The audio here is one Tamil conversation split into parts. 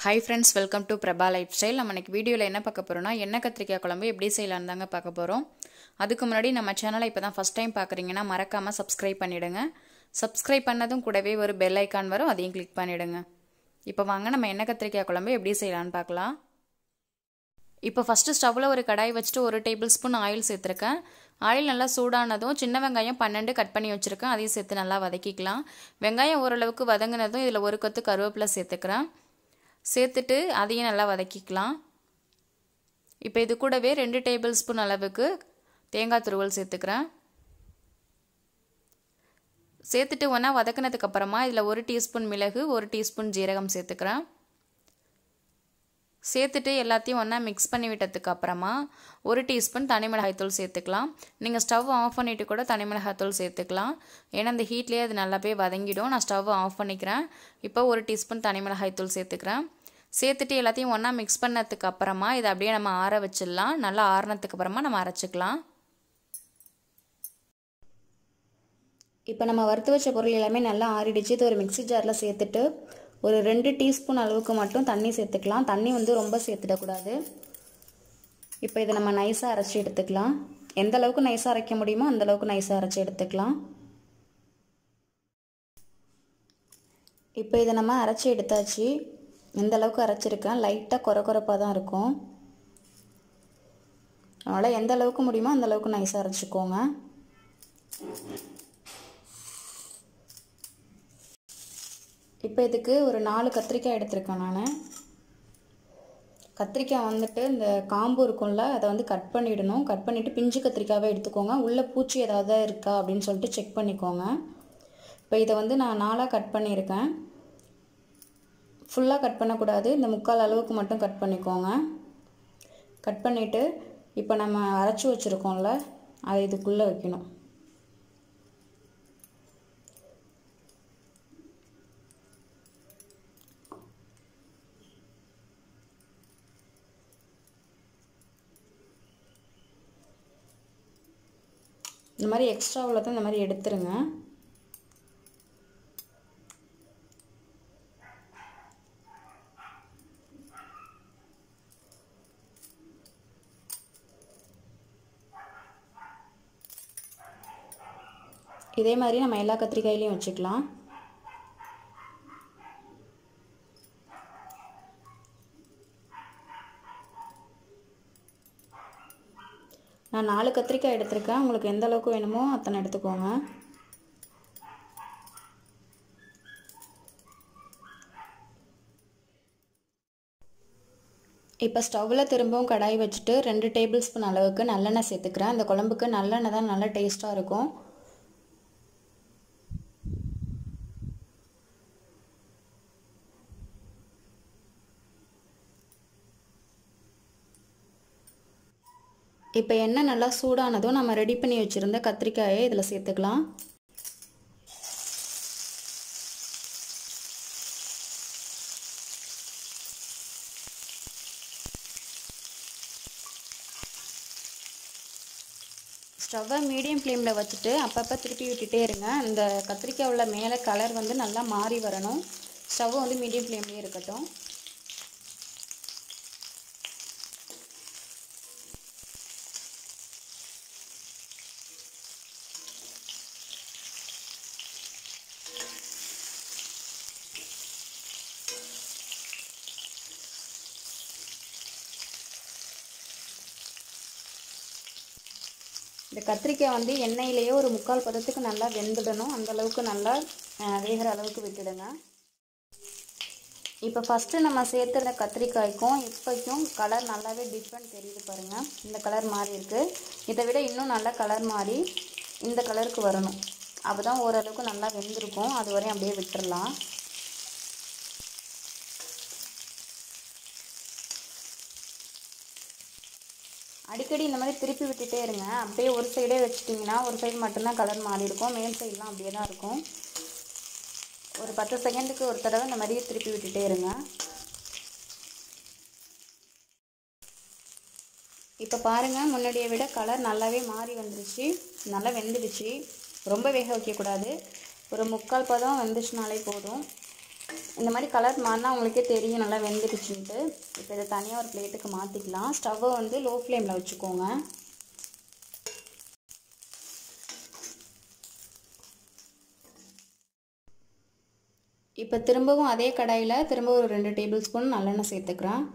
hi friends welcome to Prabha lifestyle நம்ம இன்னைக்கு வீடியோவில் என்ன பார்க்க போகிறோம்னா எண்ணெய் கத்திரிக்காய் குழம்பு எப்படி செய்யலான்னு தாங்க பார்க்க போகிறோம் அதுக்கு முன்னாடி நம்ம சேனலை இப்போ தான் ஃபஸ்ட் டைம் பார்க்குறீங்கன்னா மறக்காமல் சப்ஸ்கிரைப் பண்ணிவிடுங்க சப்ஸ்கிரைப் பண்ணதும் கூடவே ஒரு பெல் ஐக்கான் வரும் அதையும் கிளிக் பண்ணிவிடுங்க இப்போ வாங்க நம்ம எண்ணெய் கத்திரிக்காய் குழம்பு எப்படி செய்யலான்னு பார்க்கலாம் இப்போ ஃபஸ்ட்டு ஸ்டவ்வில் ஒரு கடாய் வச்சுட்டு ஒரு டேபிள் ஸ்பூன் ஆயில் சேர்த்துருக்கேன் ஆயில் நல்லா சூடானதும் சின்ன வெங்காயம் பன்னெண்டு கட் பண்ணி வச்சுருக்கேன் அதையும் சேர்த்து நல்லா வதக்கிக்கலாம் வெங்காயம் ஓரளவுக்கு வதங்கினதும் இதில் ஒரு கொத்து கருவேப்பிலை சேர்த்துக்கிறேன் சேர்த்துட்டு அதையும் நல்லா வதக்கிக்கலாம் இப்போ இது கூடவே ரெண்டு டேபிள் ஸ்பூன் அளவுக்கு தேங்காய் துருவல் சேர்த்துக்கிறேன் சேர்த்துட்டு ஒன்றா வதக்கினதுக்கு அப்புறமா இதில் ஒரு டீஸ்பூன் மிளகு ஒரு டீஸ்பூன் ஜீரகம் சேர்த்துக்கிறேன் சேர்த்துட்டு எல்லாத்தையும் ஒன்றா மிக்ஸ் பண்ணி விட்டதுக்கு அப்புறமா ஒரு டீஸ்பூன் தனி மிளகாய்த்தூள் சேர்த்துக்கலாம் நீங்கள் ஸ்டவ் ஆஃப் பண்ணிவிட்டு கூட தனி மிளகாய்த்தூள் சேர்த்துக்கலாம் ஏன்னா இந்த ஹீட்லேயே அது நல்லாவே வதங்கிடும் நான் ஸ்டவ் ஆஃப் பண்ணிக்கிறேன் இப்போ ஒரு டீஸ்பூன் தனி மிளகாய்த்தூள் சேர்த்துக்கிறேன் சேர்த்துட்டு எல்லாத்தையும் ஒன்றா மிக்ஸ் பண்ணதுக்கு அப்புறமா இதை அப்படியே நம்ம ஆற வச்சிடலாம் நல்லா ஆறினதுக்கு அப்புறமா நம்ம அரைச்சிக்கலாம் இப்போ நம்ம வறுத்து வச்ச பொருள் எல்லாமே நல்லா ஆறிடுச்சு இது ஒரு மிக்சி ஜாரில் சேர்த்துட்டு ஒரு ரெண்டு டீஸ்பூன் அளவுக்கு மட்டும் தண்ணி சேர்த்துக்கலாம் தண்ணி வந்து ரொம்ப சேர்த்துடக்கூடாது இப்போ இதை நம்ம நைஸாக அரைச்சி எடுத்துக்கலாம் எந்த அளவுக்கு நைஸாக அரைக்க முடியுமோ அந்த அளவுக்கு நைஸாக அரைச்சி எடுத்துக்கலாம் இப்போ இதை நம்ம அரைச்சி எடுத்தாச்சு எந்த அளவுக்கு அரைச்சிருக்கேன் லைட்டாக குறை குறைப்பாக தான் இருக்கும் அதனால் எந்த அளவுக்கு முடியுமோ அந்த அளவுக்கு நைஸாக அரைச்சிக்கோங்க இப்போ இதுக்கு ஒரு நாலு கத்திரிக்காய் எடுத்திருக்கேன் நான் கத்திரிக்காய் வந்துட்டு இந்த காம்பு இருக்கும்ல அதை வந்து கட் பண்ணிடணும் கட் பண்ணிவிட்டு பிஞ்சு கத்திரிக்காவே எடுத்துக்கோங்க உள்ளே பூச்சி ஏதாவது இருக்கா அப்படின்னு சொல்லிட்டு செக் பண்ணிக்கோங்க இப்போ இதை வந்து நான் நாலாக கட் பண்ணியிருக்கேன் ஃபுல்லாக கட் பண்ணக்கூடாது இந்த முக்கால் அளவுக்கு மட்டும் கட் பண்ணிக்கோங்க கட் பண்ணிவிட்டு இப்போ நம்ம அரைச்சி வச்சுருக்கோம்ல அதை இதுக்குள்ளே வைக்கணும் இந்த மாதிரி எக்ஸ்ட்ரா உள்ளதை இந்த மாதிரி எடுத்துருங்க இதே மாதிரி நம்ம எல்லா கத்திரிக்காயிலையும் வச்சுக்கலாம் நான் நாலு கத்திரிக்காய் எடுத்திருக்கேன் உங்களுக்கு எந்த அளவுக்கு வேணுமோ அத்தனை எடுத்துக்கோங்க இப்போ ஸ்டவ்வில் திரும்பவும் கடாய் வச்சுட்டு ரெண்டு டேபிள் ஸ்பூன் அளவுக்கு நல்லெண்ணெய் சேர்த்துக்கிறேன் அந்த குழம்புக்கு நல்லெண்ணெய் தான் நல்லா டேஸ்ட்டாக இருக்கும் இப்போ எண்ணெய் நல்லா சூடானதும் நம்ம ரெடி பண்ணி வச்சுருந்த கத்திரிக்காயை இதில் சேர்த்துக்கலாம் ஸ்டவ்வை மீடியம் ஃப்ளேமில் வச்சுட்டு அப்பப்போ திருப்பி விட்டுட்டே இருங்க இந்த கத்திரிக்காய் உள்ள மேலே கலர் வந்து நல்லா மாறி வரணும் ஸ்டவ் வந்து மீடியம் ஃப்ளேம்லேயே இருக்கட்டும் இந்த கத்திரிக்காய் வந்து எண்ணெயிலேயே ஒரு முக்கால் பதத்துக்கு நல்லா வெந்துடணும் அந்தளவுக்கு நல்லா வேகிற அளவுக்கு விட்டுடுங்க இப்போ ஃபஸ்ட்டு நம்ம சேர்த்துற கத்திரிக்காய்க்கும் இப்போக்கும் கலர் நல்லாவே டிஃப்ரெண்ட் தெரியுது பாருங்கள் இந்த கலர் மாறி இருக்குது இதை விட இன்னும் நல்லா கலர் மாறி இந்த கலருக்கு வரணும் அப்போ தான் ஓரளவுக்கு நல்லா வெந்திருக்கும் அது வரையும் அப்படியே விட்டுடலாம் அடிக்கடி இந்த மாதிரி திருப்பி விட்டுட்டே இருங்க அப்படியே ஒரு சைடே வச்சுட்டிங்கன்னா ஒரு சைடு மட்டும்தான் கலர் மாறி இருக்கும் மேல் சைட்லாம் அப்படியே தான் இருக்கும் ஒரு பத்து செகண்டுக்கு ஒரு தடவை இந்த மாதிரி திருப்பி விட்டுட்டே இருங்க இப்போ பாருங்கள் முன்னாடியை விட கலர் நல்லாவே மாறி வந்துருச்சு நல்லா வெந்துடுச்சு ரொம்ப வேக வைக்கக்கூடாது ஒரு முக்கால் பதம் வெந்துச்சுனாலே போதும் இந்த மாதிரி கலர் மாறினா உங்களுக்கே தெரியும் நல்லா வெந்துடுச்சுன்ட்டு இப்போ இதை தனியாக ஒரு பிளேட்டுக்கு மாற்றிக்கலாம் ஸ்டவ்வை வந்து லோ ஃப்ளேமில் வச்சுக்கோங்க இப்போ திரும்பவும் அதே கடாயில் திரும்ப ஒரு ரெண்டு டேபிள் ஸ்பூன் நல்லெண்ணெய் சேர்த்துக்கிறேன்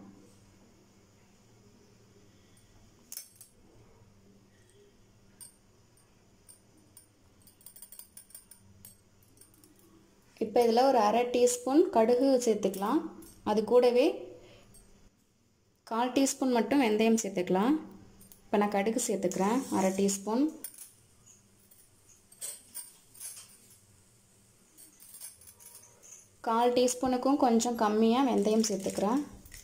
இப்போ இதில் ஒரு அரை டீஸ்பூன் கடுகு சேர்த்துக்கலாம் அது கூடவே கால் டீஸ்பூன் மட்டும் வெந்தயம் சேர்த்துக்கலாம் இப்போ நான் கடுகு சேர்த்துக்கிறேன் அரை டீஸ்பூன் கால் டீஸ்பூனுக்கும் கொஞ்சம் கம்மியாக வெந்தயம் சேர்த்துக்கிறேன்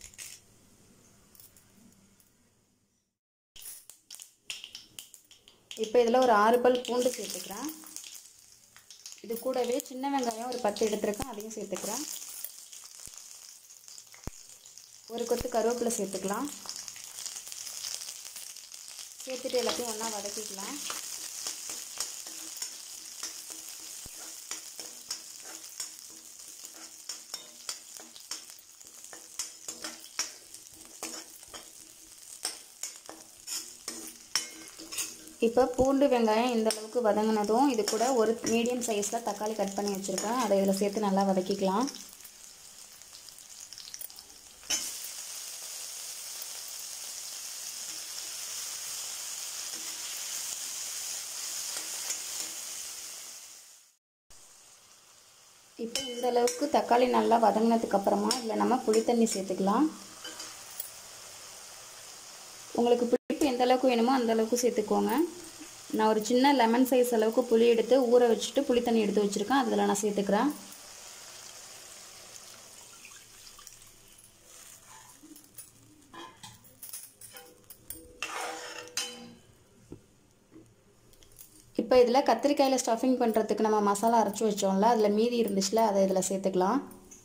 இப்போ இதில் ஒரு ஆறு பல் பூண்டு சேர்த்துக்கிறேன் இது கூடவே சின்ன வெங்காயம் ஒரு பத்து எடுத்துருக்கேன் அதையும் சேர்த்துக்கிறேன் ஒரு கொத்து கருவேப்பிலை சேர்த்துக்கலாம் சேர்த்துட்டு எல்லாத்தையும் ஒன்றா வதக்கிக்கலாம் இப்போ பூண்டு வெங்காயம் இந்த அளவுக்கு வதங்கினதும் இது கூட ஒரு மீடியம் சைஸில் தக்காளி கட் பண்ணி வச்சுருக்கேன் அதை இதில் சேர்த்து நல்லா வதக்கிக்கலாம் இப்போ இந்த அளவுக்கு தக்காளி நல்லா வதங்கினதுக்கு அப்புறமா இதில் நம்ம புளித்தண்ணி சேர்த்துக்கலாம் உங்களுக்கு புளிப்பு எந்த அளவுக்கு வேணுமோ அந்த அளவுக்கு சேர்த்துக்கோங்க நான் ஒரு சின்ன லெமன் சைஸ் அளவுக்கு புளி எடுத்து ஊற வச்சுட்டு புளி தண்ணி எடுத்து வச்சுருக்கேன் அதில் நான் சேர்த்துக்கிறேன் இப்போ இதில் கத்திரிக்காயில் ஸ்டஃபிங் பண்ணுறதுக்கு நம்ம மசாலா அரைச்சி வச்சோம்ல அதில் மீதி இருந்துச்சுல அதை இதில் சேர்த்துக்கலாம்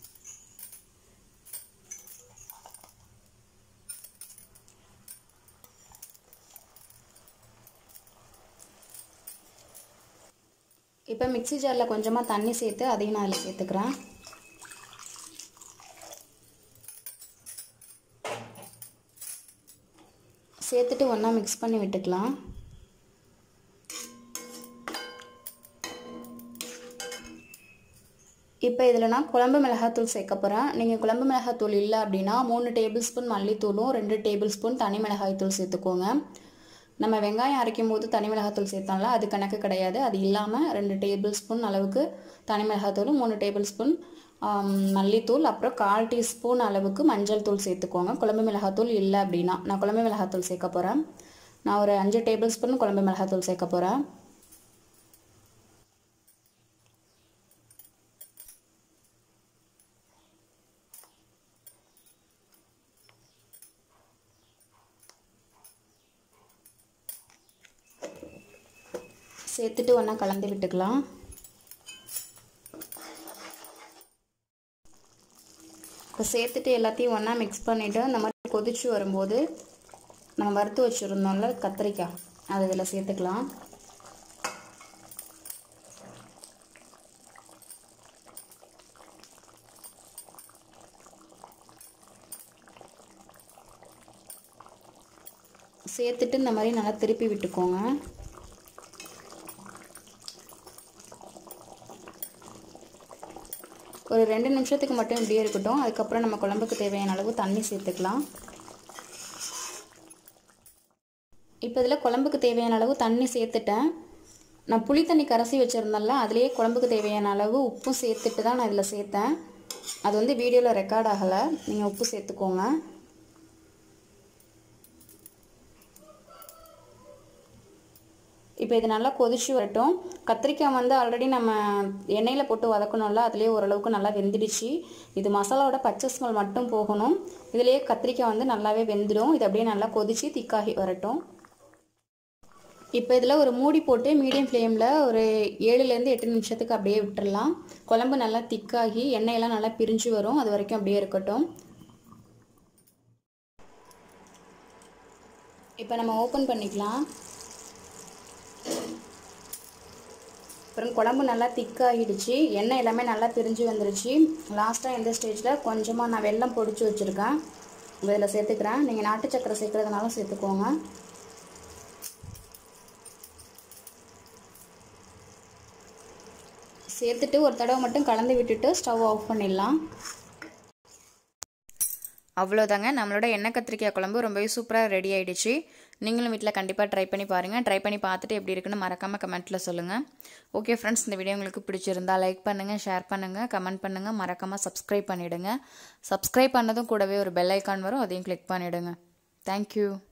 இப்போ மிக்சி ஜாரில் கொஞ்சமாக தண்ணி சேர்த்து அதையும் நான் அதில் சேர்த்துக்கிறேன் சேர்த்துட்டு ஒன்றா மிக்ஸ் பண்ணி விட்டுக்கலாம் இப்போ இதில் நான் குழம்பு மிளகாத்தூள் சேர்க்க போகிறேன் நீங்கள் குழம்பு மிளகாத்தூள் இல்லை அப்படின்னா மூணு டேபிள் ஸ்பூன் மல்லித்தூளும் ரெண்டு டேபிள் ஸ்பூன் தனி மிளகாய்த்தூள் சேர்த்துக்கோங்க நம்ம வெங்காயம் அரைக்கும் போது தனி மிளகாத்தூள் சேர்த்தோம்ல அது கணக்கு கிடையாது அது இல்லாமல் ரெண்டு டேபிள் ஸ்பூன் அளவுக்கு தனி மிளகாத்தூளும் மூணு டேபிள் ஸ்பூன் மல்லித்தூள் அப்புறம் கால் டீஸ்பூன் அளவுக்கு மஞ்சள் தூள் சேர்த்துக்கோங்க குழம்பு மிளகாத்தூள் இல்லை அப்படின்னா நான் குழம்பு மிளகாத்தூள் சேர்க்க போகிறேன் நான் ஒரு அஞ்சு டேபிள் ஸ்பூன் குழம்பு மிளகாத்தூள் சேர்க்க போகிறேன் சேர்த்துட்டு ஒன்றா கலந்து விட்டுக்கலாம் இப்போ சேர்த்துட்டு எல்லாத்தையும் ஒன்றா மிக்ஸ் பண்ணிவிட்டு இந்த மாதிரி கொதிச்சு வரும்போது நம்ம வறுத்து வச்சுருந்தோம்ல கத்திரிக்காய் அது இதில் சேர்த்துக்கலாம் சேர்த்துட்டு இந்த மாதிரி நல்லா திருப்பி விட்டுக்கோங்க ஒரு ரெண்டு நிமிஷத்துக்கு மட்டும் இப்படியே இருக்கட்டும் அதுக்கப்புறம் நம்ம குழம்புக்கு தேவையான அளவு தண்ணி சேர்த்துக்கலாம் இப்போ இதில் குழம்புக்கு தேவையான அளவு தண்ணி சேர்த்துட்டேன் நான் புளி தண்ணி கரைசி வச்சுருந்தேன்ல அதுலேயே குழம்புக்கு தேவையான அளவு உப்பும் சேர்த்துட்டு தான் நான் இதில் சேர்த்தேன் அது வந்து வீடியோவில் ரெக்கார்ட் ஆகலை நீங்கள் உப்பு சேர்த்துக்கோங்க இப்போ இது நல்லா கொதிச்சு வரட்டும் கத்திரிக்காய் வந்து ஆல்ரெடி நம்ம எண்ணெயில் போட்டு வதக்கணும்ல அதுலேயே ஓரளவுக்கு நல்லா வெந்துடுச்சு இது மசாலாவோட பச்சை ஸ்மெல் மட்டும் போகணும் இதுலேயே கத்திரிக்காய் வந்து நல்லாவே வெந்துடும் இது அப்படியே நல்லா கொதிச்சு திக்காகி வரட்டும் இப்போ இதில் ஒரு மூடி போட்டு மீடியம் ஃப்ளேமில் ஒரு ஏழுலேருந்து எட்டு நிமிஷத்துக்கு அப்படியே விட்டுடலாம் குழம்பு நல்லா திக்காகி எண்ணெயெல்லாம் நல்லா பிரிஞ்சு வரும் அது வரைக்கும் அப்படியே இருக்கட்டும் இப்போ நம்ம ஓப்பன் பண்ணிக்கலாம் அப்புறம் குழம்பு நல்லா திக்காகிடுச்சு எண்ணெய் எல்லாமே நல்லா பிரிஞ்சு வந்துருச்சு லாஸ்ட்டாக இந்த ஸ்டேஜில் கொஞ்சமாக நான் வெல்லம் பொடிச்சு வச்சுருக்கேன் இதில் சேர்த்துக்கிறேன் நீங்கள் நாட்டு சக்கரை சேர்க்குறதுனாலும் சேர்த்துக்கோங்க சேர்த்துட்டு ஒரு தடவை மட்டும் கலந்து விட்டுட்டு ஸ்டவ் ஆஃப் பண்ணிடலாம் அவ்வளோதாங்க நம்மளோட எண்ணெய் கத்திரிக்காய் குழம்பு ரொம்பவே சூப்பராக ரெடி ஆகிடுச்சு நீங்களும் வீட்டில் கண்டிப்பாக ட்ரை பண்ணி பாருங்கள் ட்ரை பண்ணி பார்த்துட்டு எப்படி இருக்குன்னு மறக்காமல் கமெண்ட்டில் சொல்லுங்கள் ஓகே ஃப்ரெண்ட்ஸ் இந்த வீடியோ உங்களுக்கு பிடிச்சிருந்தா லைக் பண்ணுங்கள் ஷேர் பண்ணுங்கள் கமெண்ட் பண்ணுங்கள் மறக்காமல் சப்ஸ்கிரைப் பண்ணிவிடுங்க சப்ஸ்கிரைப் பண்ணதும் கூடவே ஒரு பெல் ஐக்கான் வரும் அதையும் கிளிக் பண்ணிவிடுங்க தேங்க்யூ